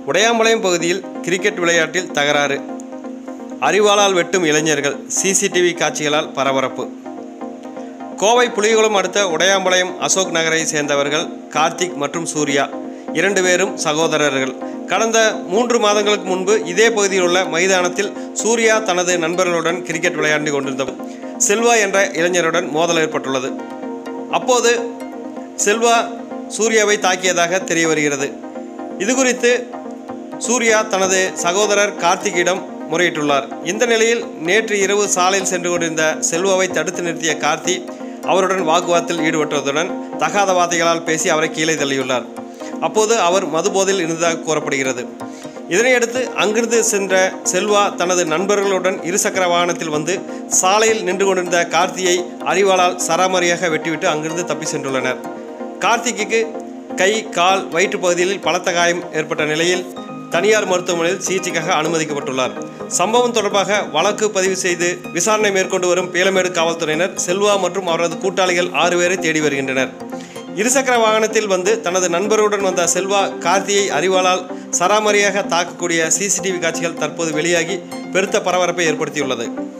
உடையாம்பாளையம் பகுதியில் கிரிக்கெட் விளையாட்டில் தகராறு அறிவாளால் வெட்டும் இளைஞர்கள் சிசிடிவி காட்சிகளால் பரபரப்பு கோவை புலிகுளம் அடுத்த உடையாம்பாளையம் அசோக் நகரை சேர்ந்தவர்கள் கார்த்திக் மற்றும் சூர்யா இரண்டு பேரும் சகோதரர்கள் கடந்த மூன்று மாதங்களுக்கு முன்பு இதே பகுதியில் உள்ள மைதானத்தில் சூர்யா தனது நண்பர்களுடன் கிரிக்கெட் விளையாண்டு கொண்டிருந்த செல்வா என்ற இளைஞருடன் மோதல் ஏற்பட்டுள்ளது அப்போது செல்வா சூர்யாவை தாக்கியதாக தெரிய வருகிறது இது குறித்து சூர்யா தனது சகோதரர் கார்த்திகிடம் முறையிட்டுள்ளார் இந்த நிலையில் நேற்று இரவு சாலையில் சென்று கொண்டிருந்த செல்வாவை தடுத்து நிறுத்திய கார்த்தி அவருடன் வாக்குவாதத்தில் ஈடுபட்டதுடன் தகாத வார்த்தைகளால் பேசி அவரை கீழே தள்ளியுள்ளார் அப்போது அவர் மதுபோதையில் இருந்ததாக கூறப்படுகிறது இதனையடுத்து அங்கிருந்து சென்ற செல்வா தனது நண்பர்களுடன் இருசக்கர வாகனத்தில் வந்து சாலையில் நின்று கொண்டிருந்த கார்த்தியை அறிவாளால் சராமரியாக வெட்டிவிட்டு அங்கிருந்து தப்பி சென்றுள்ளனர் கார்த்திக்கு கை கால் வயிற்று பகுதியில் பலத்த காயம் ஏற்பட்ட நிலையில் தனியார் மருத்துவமனையில் சிகிச்சைக்காக அனுமதிக்கப்பட்டுள்ளார் சம்பவம் தொடர்பாக வழக்கு பதிவு செய்து விசாரணை மேற்கொண்டு வரும் பீலமேடு காவல்துறையினர் செல்வா மற்றும் அவரது கூட்டாளிகள் ஆறு பேரை தேடி வருகின்றனர் இருசக்கர வாகனத்தில் வந்து தனது நண்பருடன் வந்த செல்வா கார்த்தியை அறிவாளால் சராமரியாக தாக்கக்கூடிய சிசிடிவி காட்சிகள் தற்போது வெளியாகி பெருத்த பரபரப்பை ஏற்படுத்தியுள்ளது